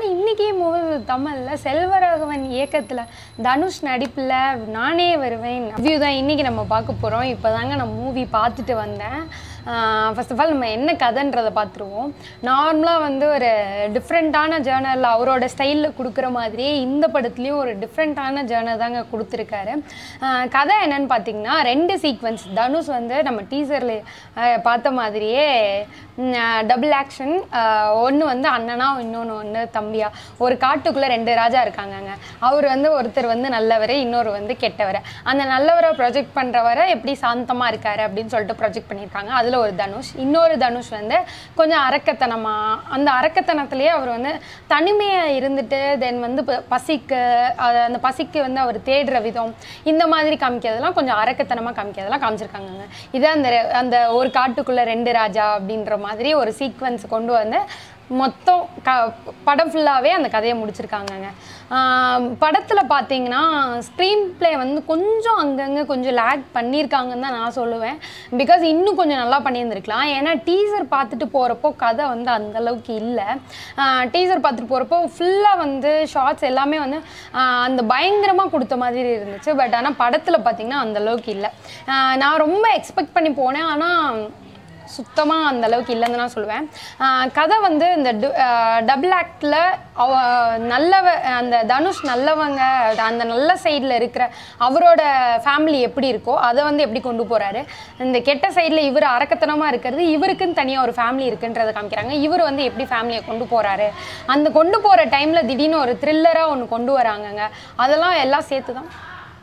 ஆனால் இன்றைக்கி மூவி தமிழில் செல்வராகவன் இயக்கத்தில் தனுஷ் நடிப்பில் நானே வருவேன் ரிவ்யூ தான் இன்றைக்கி நம்ம பார்க்க போகிறோம் இப்போ தாங்க நான் மூவி பார்த்துட்டு வந்தேன் ஃபர்ஸ்ட் ஆஃப் ஆல் நம்ம என்ன கதைன்றதை பார்த்துருவோம் நார்மலாக வந்து ஒரு டிஃப்ரெண்ட்டான ஜேர்னல் அவரோட ஸ்டைலில் கொடுக்குற மாதிரியே இந்த படத்துலேயும் ஒரு டிஃப்ரெண்ட்டான ஜேர்னல் தாங்க கொடுத்துருக்காரு ஆஹ் கதை என்னன்னு பார்த்தீங்கன்னா ரெண்டு சீக்வன்ஸ் தனுஷ் வந்து நம்ம டீசரில் பார்த்த மாதிரியே டபுள் ஆக்ஷன் ஒன்று வந்து அண்ணனா இன்னொன்று ஒன்று தம்பியா ஒரு காட்டுக்குள்ளே ரெண்டு ராஜா இருக்காங்கங்க அவர் வந்து ஒருத்தர் வந்து நல்லவர் இன்னொரு வந்து கெட்டவர் அந்த நல்லவரை ப்ரொஜெக்ட் பண்ணுறவரை எப்படி சாந்தமாக இருக்காரு அப்படின்னு சொல்லிட்டு ப்ரொஜெக்ட் பண்ணியிருக்காங்க அதில் ஒரு தனுஷ் இன்னொரு தனுஷ் வந்து கொஞ்சம் அரக்கத்தனமாக அந்த அரக்கத்தனத்திலேயே அவர் வந்து தனிமையாக இருந்துட்டு தென் வந்து ப- பசிக்கு அது அந்த பசிக்கு வந்து அவர் தேடுற விதம் இந்த மாதிரி காமிக்கிறதெல்லாம் கொஞ்சம் அரக்கத்தனமாக காமிக்கிறதெல்லாம் காமிச்சிருக்காங்கங்க இதே அந்த ரெ- அந்த ஒரு காட்டுக்குள்ளே ரெண்டு ராஜா அப்படின்ற மாதிரி ஒரு சீக்வன்ஸ் கொண்டு வந்து மொத்தம் க படம் ஃபுல்லாகவே அந்த கதையை முடிச்சிருக்காங்கங்க படத்தில் பார்த்தீங்கன்னா ஸ்க்ரீன் ப்ளே வந்து கொஞ்சம் அங்கங்கே கொஞ்சம் லேக் பண்ணியிருக்காங்கன்னு தான் நான் சொல்லுவேன் பிகாஸ் இன்னும் கொஞ்சம் நல்லா பண்ணியிருந்திருக்கலாம் ஏன்னா டீசர் பார்த்துட்டு போகிறப்போ கதை வந்து அந்த அளவுக்கு இல்லை டீசர் பார்த்துட்டு போகிறப்போ ஃபுல்லாக வந்து ஷார்ட்ஸ் எல்லாமே வந்து ஆஹ் அந்த பயங்கரமாக கொடுத்த மாதிரி இருந்துச்சு பட் ஆனால் படத்தில் பார்த்தீங்கன்னா அந்த அளவுக்கு இல்லை ஆஹ் நான் ரொம்ப எக்ஸ்பெக்ட் பண்ணி போனேன் ஆனால் சுத்தமாக அந்த அளவுக்கு இல்லைன்னு நான் சொல்லுவேன் ஆஹ் கதை வந்து இந்த டபுள் ஆக்டில் அவ நல்லவ அந்த தனுஷ் நல்லவங்க அந்த நல்ல சைடில் இருக்கிற அவரோட ஃபேமிலி எப்படி இருக்கோ அதை வந்து எப்படி கொண்டு போகிறாரு இந்த கெட்ட சைடில் இவர் அரக்கத்தனமாக இருக்கிறது இவருக்குன்னு தனியாக ஒரு ஃபேமிலி இருக்குன்றதை காமிக்கிறாங்க இவர் வந்து எப்படி ஃபேமிலியை கொண்டு போகிறாரு அந்த கொண்டு போகிற டைமில் திடீர்னு ஒரு த்ரில்லராக ஒன்று கொண்டு வராங்கங்க அதெல்லாம் எல்லாம் சேர்த்து தான்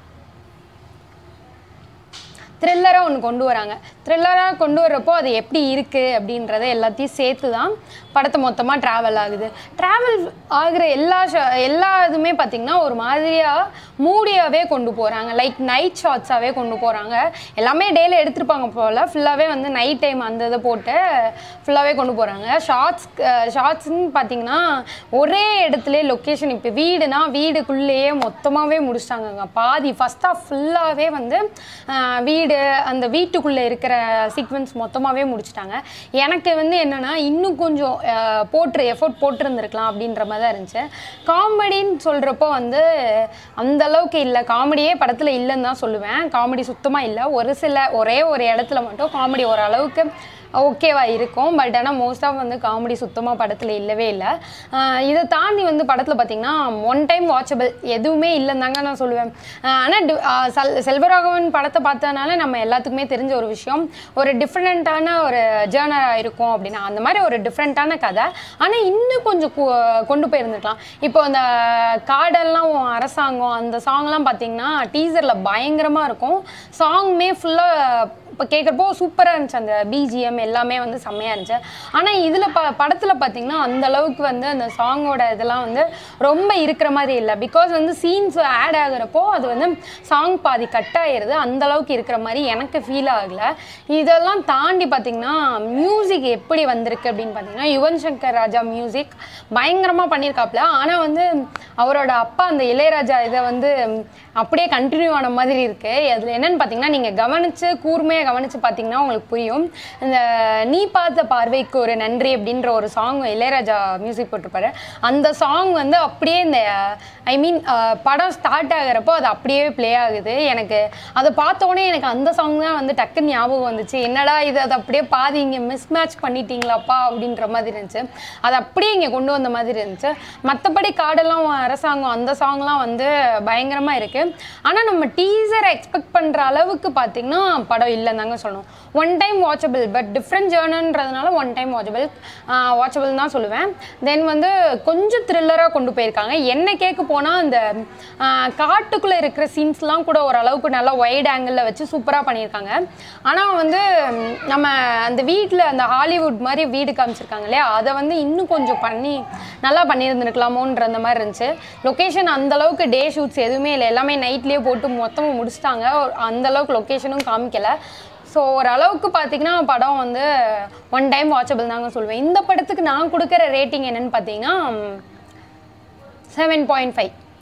த்ரில்லராக ஒன்று கொண்டு வராங்க த்ரில்லராக கொண்டு வர்றப்போ அது எப்படி இருக்குது அப்படின்றத எல்லாத்தையும் சேர்த்து தான் படத்தை மொத்தமாக ட்ராவல் ஆகுது ட்ராவல் ஆகுற எல்லா ஷ எல்லா இதுவுமே பார்த்திங்கன்னா ஒரு மாதிரியாக மூடியாகவே கொண்டு போகிறாங்க லைக் நைட் ஷாட்ஸாகவே கொண்டு போகிறாங்க எல்லாமே டேல எடுத்திருப்பாங்க போல் ஃபுல்லாகவே வந்து நைட் டைம் அந்த இதை போட்டு ஃபுல்லாகவே கொண்டு போகிறாங்க ஷார்ட்ஸ் ஷார்ட்ஸ்ன்னு பார்த்தீங்கன்னா ஒரே இடத்துல லொக்கேஷன் இப்போ வீடுனா வீடுக்குள்ளேயே மொத்தமாகவே முடிச்சிட்டாங்கங்க பாதி ஃபஸ்ட் ஆஃப் ஃபுல்லாகவே வந்து ஆஹ், வீடு அந்த வீட்டுக்குள்ளே இருக்கிற சீக்வன்ஸ் மொத்தமாகவே முடிச்சிட்டாங்க எனக்கு வந்து என்னென்னா இன்னும் கொஞ்சம் ஆஹ், போட்டு எஃபோர்ட் போட்டிருந்துருக்கலாம் அப்படின்ற மாதிரி தான் இருந்துச்சு காமெடின்னு சொல்கிறப்போ வந்து அந்த அளவுக்கு இல்லை காமெடியே படத்தில் இல்லைன்னு தான் சொல்லுவேன் காமெடி சுத்தமாக இல்லை ஒரு சில ஒரே ஒரு இடத்துல மட்டும் காமெடி ஓரளவுக்கு ஓகேவா இருக்கும் பட் ஆனால் மோஸ்ட் ஆஃப் வந்து காமெடி சுத்தமாக படத்தில் இல்லவே இல்லை ஆஹ் இதை தாண்டி வந்து படத்தில் பார்த்தீங்கன்னா ஒன் டைம் வாட்சபிள் எதுவுமே இல்லைன்னு தாங்க நான் சொல்லுவேன் ஆனால் செல் செல்வராகவன் படத்தை பார்த்ததுனால நம்ம எல்லாத்துக்குமே தெரிஞ்ச ஒரு விஷயம் ஒரு டிஃப்ரெண்ட்டான ஒரு ஜேர்னராக இருக்கும் அப்படின்னா அந்த மாதிரி ஒரு டிஃப்ரெண்ட்டான கதை ஆனால் இன்னும் கொஞ்சம் கு- கொண்டு போயிருந்துருக்கலாம் இப்போ அந்த காடெல்லாம் உன் அரசாங்கம் அந்த சாங்லாம் பார்த்தீங்கன்னா டீசரில் பயங்கரமாக இருக்கும் சாங்குமே ஃபுல்லாக இப்போ கேட்குறப்போ சூப்பராக இருந்துச்சு அந்த பிஜிஎம் எல்லாமே வந்து செம்மையாக இருந்துச்சு ஆனால் இதில் ப படத்தில் பார்த்தீங்கன்னா அந்த அளவுக்கு வந்து அந்த சாங்கோட இதெல்லாம் வந்து ரொம்ப இருக்கிற மாதிரி இல்லை பிகாஸ் வந்து சீன்ஸ் ஆட் ஆகுறப்போ அது வந்து சாங் பாதி கட் ஆயிருது அந்த அளவுக்கு இருக்கிற மாதிரி எனக்கு ஃபீல் ஆகலை இதெல்லாம் தாண்டி பார்த்தீங்கன்னா மியூசிக் எப்படி வந்திருக்கு அப்படின்னு பார்த்தீங்கன்னா யுவன் சங்கர் ராஜா மியூசிக் பயங்கரமாக பண்ணியிருக்காப்புல ஆனால் வந்து அவரோட அப்பா அந்த இளையராஜா இதை வந்து அப்படியே கண்டினியூ ஆன மாதிரி இருக்கு அதில் என்னன்னு பார்த்தீங்கன்னா நீங்கள் கவனிச்சு கூர்மையாக கவனிச்சு பார்த்தீங்கன்னா உங்களுக்கு புரியும் இந்த நீ பார்த்த பார்வைக்கு ஒரு நன்றி அப்படின்ற ஒரு சாங் இளையராஜா மியூசிக் போட்டிருப்பாரு அந்த சாங் வந்து அப்படியே இந்த ஐ மீன் படம் ஸ்டார்ட் ஆகிறப்போ அது அப்படியே ப்ளே ஆகுது எனக்கு அதை பார்த்த உடனே எனக்கு அந்த சாங் தான் வந்து டக்குன்னு ஞாபகம் வந்துச்சு என்னடா இது அது அப்படியே பாதி இங்கே மிஸ் மேட்ச் பண்ணிட்டீங்களாப்பா அப்படின்ற மாதிரி இருந்துச்சு அது அப்படியே இங்கே கொண்டு வந்த மாதிரி இருந்துச்சு மற்றபடி காடெல்லாம் உன் அரசாங்கம் அந்த சாங்லாம் வந்து பயங்கரமாக இருக்குது ஆனால் நம்ம டீசரை எக்ஸ்பெக்ட் பண்ணுற அளவுக்கு பார்த்திங்கன்னா படம் இல்லைன்னு தாங்க சொல்லணும் one time watchable but different ஜேர்னன்றதுனால ஒன் டைம் வாட்சபிள் வாட்சபிள் தான் சொல்லுவேன் தென் வந்து கொஞ்சம் த்ரில்லராக கொண்டு போயிருக்காங்க என்ன கேட்க போனால் அந்த காட்டுக்குள்ளே இருக்கிற சீன்ஸ்லாம் கூட ஓரளவுக்கு நல்லா ஒயிட் ஆங்கிளில் வச்சு சூப்பராக பண்ணியிருக்காங்க ஆனால் வந்து ம், நம்ம அந்த வீட்டில் அந்த ஹாலிவுட் மாதிரி வீடு காமிச்சிருக்காங்க இல்லையா அதை வந்து இன்னும் கொஞ்சம் பண்ணி நல்லா பண்ணியிருந்துருக்கலாமோன்ற அந்த மாதிரி இருந்துச்சு லொக்கேஷன் அந்த அளவுக்கு டே ஷூட்ஸ் எதுவுமே இல்லை எல்லாமே நைட்லேயே போட்டு மொத்தமாக முடிச்சிட்டாங்க அந்த அளவுக்கு லொக்கேஷனும் காமிக்கல ஸோ ஓரளவுக்கு பார்த்தீங்கன்னா படம் வந்து ஒன் டைம் வாட்சபிள் தாங்க சொல்லுவேன் இந்த படத்துக்கு நான் கொடுக்குற ரேட்டிங் என்னன்னு பார்த்தீங்கன்னா செவன் பாயிண்ட் ஃபைவ் யா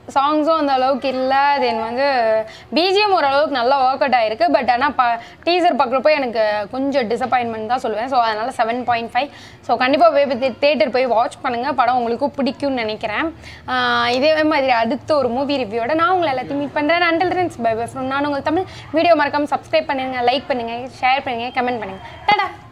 சாங்ஸும் அந்த அளவுக்கு இல்லை தென் வந்து பிஜிஎம் ஓரளவுக்கு நல்லா ஒர்க் அவுட் ஆயிருக்கு பட் ஆனால் ப டீசர் பார்க்குறப்போ எனக்கு கொஞ்சம் டிசப்பாயின்மெண்ட் தான் சொல்லுவேன் ஸோ அதனால் செவன் பாயிண்ட் ஃபைவ் ஸோ கண்டிப்பாக போய் தேட்டர் போய் வாட்ச் பண்ணுங்கள் படம் உங்களுக்கும் பிடிக்கும்னு நினைக்கிறேன் ஆஹ் இதே மாதிரி அடுத்த ஒரு மூவி ரிவ்யூவோட நான் உங்களை எல்லாத்தையும் மீட் பண்ணுறேன் until trends bye bye from நான் உங்கள் தமிழ் வீடியோ மறக்காமல் சப்ஸ்கிரைப் பண்ணுங்கள் லைக் பண்ணுங்கள் ஷேர் பண்ணுங்கள் கமெண்ட் பண்ணுங்கள் டடா